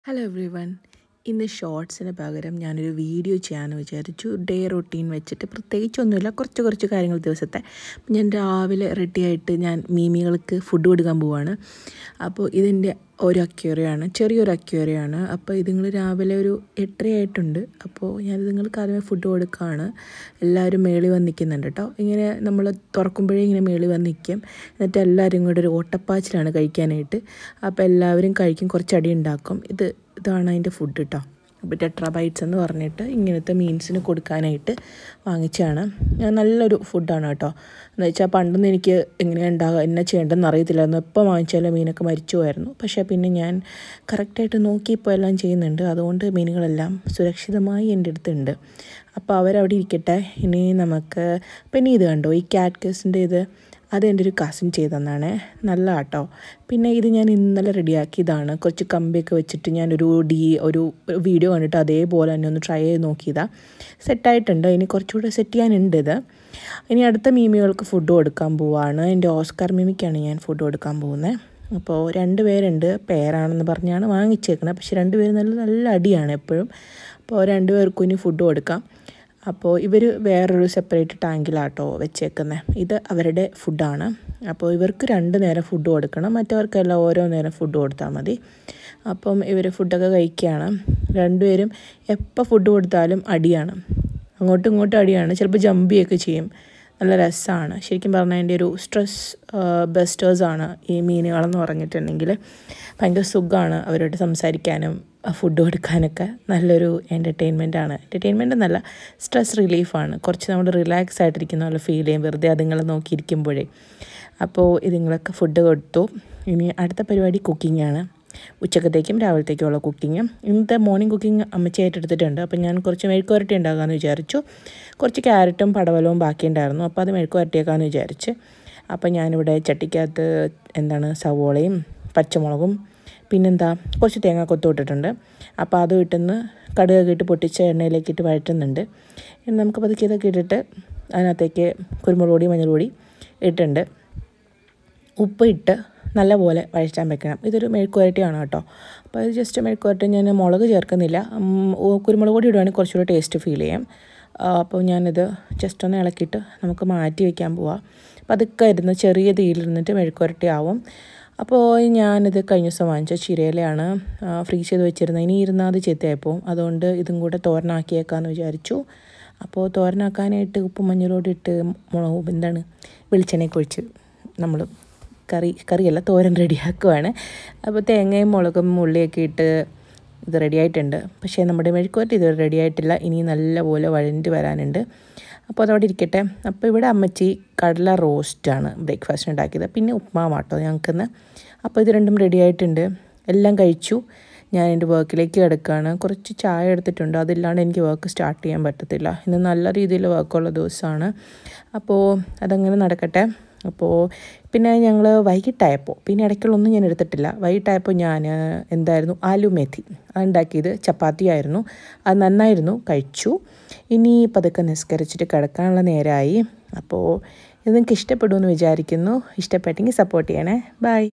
hello every one ഇന്ന് ഷോർട്സിന് പകരം ഞാനൊരു വീഡിയോ ചെയ്യാമെന്ന് വിചാരിച്ചു ഡേ റൊട്ടീൻ വെച്ചിട്ട് പ്രത്യേകിച്ചൊന്നുമില്ല കുറച്ച് കുറച്ച് കാര്യങ്ങൾ ദിവസത്തെ ഞാൻ രാവിലെ റെഡിയായിട്ട് ഞാൻ മീമികൾക്ക് ഫുഡ് കൊടുക്കാൻ പോവാണ് അപ്പോൾ ഇതിൻ്റെ ഒരു അക്വേറിയമാണ് ചെറിയൊരു അക്വേറിയമാണ് അപ്പോൾ ഇതുങ്ങൾ രാവിലെ ഒരു എട്ടരയായിട്ടുണ്ട് അപ്പോൾ ഞാൻ ഇതുങ്ങൾക്ക് ആദ്യമേ ഫുഡ് കൊടുക്കുകയാണ് എല്ലാവരും മേളിൽ വന്ന് നിൽക്കുന്നുണ്ട് കേട്ടോ ഇങ്ങനെ നമ്മൾ തുറക്കുമ്പോഴേ ഇങ്ങനെ മേളിൽ വന്ന് നിൽക്കും എന്നിട്ട് എല്ലാവരും കൂടെ ഒരു ഓട്ടപ്പാച്ചിലാണ് കഴിക്കാനായിട്ട് അപ്പോൾ എല്ലാവരും കഴിക്കും കുറച്ച് അടി ഉണ്ടാക്കും ഇത് ഇതാണ് അതിൻ്റെ ഫുഡ് കേട്ടോ അപ്പോൾ ടെട്രാബൈറ്റ്സ് എന്ന് പറഞ്ഞിട്ട് ഇങ്ങനത്തെ മീൻസിന് കൊടുക്കാനായിട്ട് വാങ്ങിച്ചതാണ് നല്ലൊരു ഫുഡാണ് കേട്ടോ എന്ന് വെച്ചാൽ പണ്ടൊന്നും എനിക്ക് എങ്ങനെയാണ് ഉണ്ടാകുക എന്നാ ചെയ്യേണ്ടതെന്ന് അറിയത്തില്ലായിരുന്നു എപ്പോൾ വാങ്ങിച്ചാലും മീനൊക്കെ മരിച്ചു പോയായിരുന്നു പക്ഷേ പിന്നെ ഞാൻ കറക്റ്റായിട്ട് നോക്കി ഇപ്പോൾ എല്ലാം ചെയ്യുന്നുണ്ട് അതുകൊണ്ട് മീനുകളെല്ലാം സുരക്ഷിതമായി എൻ്റെ അടുത്തുണ്ട് അപ്പോൾ അവരവിടെ ഇരിക്കട്ടെ ഇനി നമുക്ക് പിന്നെ ഇത് കണ്ടോ ഈ കാറ്റ്കസിൻ്റെ ഇത് അത് എൻ്റെ ഒരു കസിൻ ചെയ്തെന്നാണ് നല്ല കേട്ടോ പിന്നെ ഇത് ഞാൻ ഇന്നലെ റെഡിയാക്കിയതാണ് കുറച്ച് കമ്പിയൊക്കെ വെച്ചിട്ട് ഞാനൊരു ഡി ഒരു വീഡിയോ കണ്ടിട്ട് അതേപോലെ തന്നെ ഒന്ന് ട്രൈ ചെയ്ത് നോക്കിയതാണ് സെറ്റായിട്ടുണ്ട് ഇനി കുറച്ചുകൂടെ സെറ്റ് ചെയ്യാനുണ്ട് ഇത് ഇനി അടുത്ത മീമികൾക്ക് ഫുഡ് കൊടുക്കാൻ പോവാണ് എൻ്റെ ഓസ്കാർ മീമിക്കാണ് ഞാൻ ഫുഡ് കൊടുക്കാൻ പോകുന്നത് അപ്പോൾ രണ്ട് പേരുണ്ട് പേരാണെന്ന് പറഞ്ഞാണ് വാങ്ങിച്ചേക്കുന്നത് പക്ഷെ രണ്ട് പേര് നല്ല നല്ല അടിയാണ് എപ്പോഴും അപ്പോൾ രണ്ട് പേർക്കും ഇനി ഫുഡ് കൊടുക്കാം അപ്പോൾ ഇവർ വേറൊരു സെപ്പറേറ്റ് ടാങ്കിലാട്ടോ വെച്ചേക്കുന്നത് ഇത് അവരുടെ ഫുഡാണ് അപ്പോൾ ഇവർക്ക് രണ്ട് നേരം ഫുഡ് കൊടുക്കണം മറ്റവർക്കെല്ലാം ഓരോ നേരം ഫുഡ് കൊടുത്താൽ മതി അപ്പം ഇവർ ഫുഡൊക്കെ കഴിക്കുകയാണ് രണ്ടുപേരും എപ്പോൾ ഫുഡ് കൊടുത്താലും അടിയാണ് അങ്ങോട്ടും ഇങ്ങോട്ടും അടിയാണ് ചിലപ്പോൾ ജമ്പിയൊക്കെ ചെയ്യും നല്ല രസമാണ് ശരിക്കും പറഞ്ഞാൽ എൻ്റെ ഒരു സ്ട്രെസ് ബസ്റ്റേഴ്സാണ് ഈ മീനുകളെന്ന് പറഞ്ഞിട്ടുണ്ടെങ്കിൽ ഭയങ്കര സുഖമാണ് അവരോട് സംസാരിക്കാനും ഫുഡ് കൊടുക്കാനൊക്കെ നല്ലൊരു എൻ്റർടൈൻമെൻ്റ് ആണ് എൻ്റർടൈൻമെൻ്റ് എന്നല്ല സ്ട്രെസ് റിലീഫാണ് കുറച്ച് നമ്മൾ റിലാക്സ് ആയിട്ടിരിക്കുന്ന പോലെ ഫീൽ ചെയ്യും വെറുതെ അതുങ്ങളെ നോക്കിയിരിക്കുമ്പോഴേ അപ്പോൾ ഇതുങ്ങളൊക്കെ ഫുഡ് കൊടുത്തു ഇനി അടുത്ത പരിപാടി കുക്കിംഗ് ആണ് ഉച്ചക്കത്തേക്കും രാവിലത്തേക്കുമുള്ള കുക്കിങ് ഇന്നത്തെ മോർണിംഗ് കുക്കിംഗ് അമ്മച്ചിയായിട്ട് എടുത്തിട്ടുണ്ട് അപ്പോൾ ഞാൻ കുറച്ച് മെഴുക്കുവരട്ടി ഉണ്ടാക്കാമെന്ന് വിചാരിച്ചു കുറച്ച് ക്യാരറ്റും പടവലവും ബാക്കിയുണ്ടായിരുന്നു അപ്പോൾ അത് മെഴുക്കുവരട്ടിയേക്കാമെന്ന് വിചാരിച്ച് അപ്പോൾ ഞാനിവിടെ ചട്ടിക്കകത്ത് എന്താണ് സവോളയും പച്ചമുളകും പിന്നെന്താ കുറച്ച് തേങ്ങ കൊത്തു ഇട്ടിട്ടുണ്ട് അപ്പോൾ അത് ഇട്ടുന്ന് കടുകൊക്കെ ഇട്ട് പൊട്ടിച്ച എണ്ണയിലേക്ക് ഇട്ട് വഴറ്റുന്നുണ്ട് നമുക്ക് പതുക്കെ ഇതൊക്കെ ഇട്ടിട്ട് അതിനകത്തേക്ക് കുരുമുളക് പൊടി മഞ്ഞൾ പൊടി ഇട്ടുണ്ട് ഉപ്പ് ഇട്ട് നല്ലപോലെ വഴറ്റാൻ വെക്കണം ഇതൊരു മെഴുക്കുവരട്ടിയാണ് കേട്ടോ അപ്പോൾ ഇത് ജസ്റ്റ് മെഴുക്കുവരട്ടി ഞാൻ മുളക് ചേർക്കുന്നില്ല കുരുമുളക് പൊടി ഇടുവാണെങ്കിൽ കുറച്ചുകൂടെ ടേസ്റ്റ് ഫീൽ ചെയ്യാം അപ്പോൾ ഞാനിത് ജസ്റ്റ് ഒന്ന് ഇളക്കിയിട്ട് നമുക്ക് മാറ്റി വയ്ക്കാൻ പോവാം അപ്പോൾ അതൊക്കെ ഇരുന്ന് ചെറിയ തീയിലിരുന്നിട്ട് മെഴുക്കുവരട്ടി ആവും അപ്പോൾ ഞാനിത് കഴിഞ്ഞ ദിവസം വാങ്ങിച്ച ചിരയിലയാണ് ഫ്രീസ് ചെയ്ത് വെച്ചിരുന്നത് ഇനി ഇരുന്നാൽ അത് ചെത്തിയായിപ്പോൾ അതുകൊണ്ട് ഇതും കൂടെ തോരനാക്കിയേക്കാമെന്ന് വിചാരിച്ചു അപ്പോൾ തോരനാക്കാനായിട്ട് ഉപ്പും മഞ്ഞളോട് ഇട്ട് മുളകും എന്താണ് വെളിച്ചെണ്ണയൊക്കെ ഒഴിച്ച് നമ്മൾ കറി കറിയല്ല തോരൻ റെഡിയാക്കുവാണ് അപ്പോൾ തേങ്ങയും മുളകും ഉള്ളിയൊക്കെ ഇട്ട് ഇത് റെഡി ആയിട്ടുണ്ട് പക്ഷേ നമ്മുടെ മെഴുക്കുവരട്ടി ഇത് റെഡി ആയിട്ടില്ല ഇനി നല്ലപോലെ വഴണ്ട് വരാനുണ്ട് അപ്പോൾ അതവിടെ ഇരിക്കട്ടെ അപ്പോൾ ഇവിടെ അമ്മച്ചി കടല റോസ്റ്റാണ് ബ്രേക്ക്ഫാസ്റ്റിന് ഉണ്ടാക്കിയത് പിന്നെ ഉപ്മാവാട്ടോ ഞങ്ങൾക്കിന്ന് അപ്പോൾ ഇത് രണ്ടും റെഡി ആയിട്ടുണ്ട് എല്ലാം കഴിച്ചു ഞാൻ എൻ്റെ വർക്കിലേക്ക് കിടക്കുകയാണ് കുറച്ച് ചായ എടുത്തിട്ടുണ്ട് അതില്ലാണ്ട് എനിക്ക് വർക്ക് സ്റ്റാർട്ട് ചെയ്യാൻ പറ്റത്തില്ല ഇന്ന് നല്ല രീതിയിൽ വർക്കുള്ള ദിവസമാണ് അപ്പോൾ അതങ്ങനെ നടക്കട്ടെ അപ്പോൾ പിന്നെ ഞങ്ങൾ വൈകിട്ടായപ്പോൾ പിന്നെ ഇടയ്ക്കുള്ളൊന്നും ഞാൻ എടുത്തിട്ടില്ല വൈകിട്ടായപ്പോൾ ഞാൻ എന്തായിരുന്നു ആലു മേഥി അതുണ്ടാക്കിയത് ചപ്പാത്തി ആയിരുന്നു അത് നന്നായിരുന്നു കഴിച്ചു ഇനി പതുക്കെ നിസ്കരിച്ചിട്ട് കിടക്കാനുള്ള നേരമായി അപ്പോൾ ഇത് നിങ്ങൾക്ക് ഇഷ്ടപ്പെടുമെന്ന് വിചാരിക്കുന്നു ഇഷ്ടപ്പെട്ടെങ്കിൽ സപ്പോർട്ട് ചെയ്യണേ ബൈ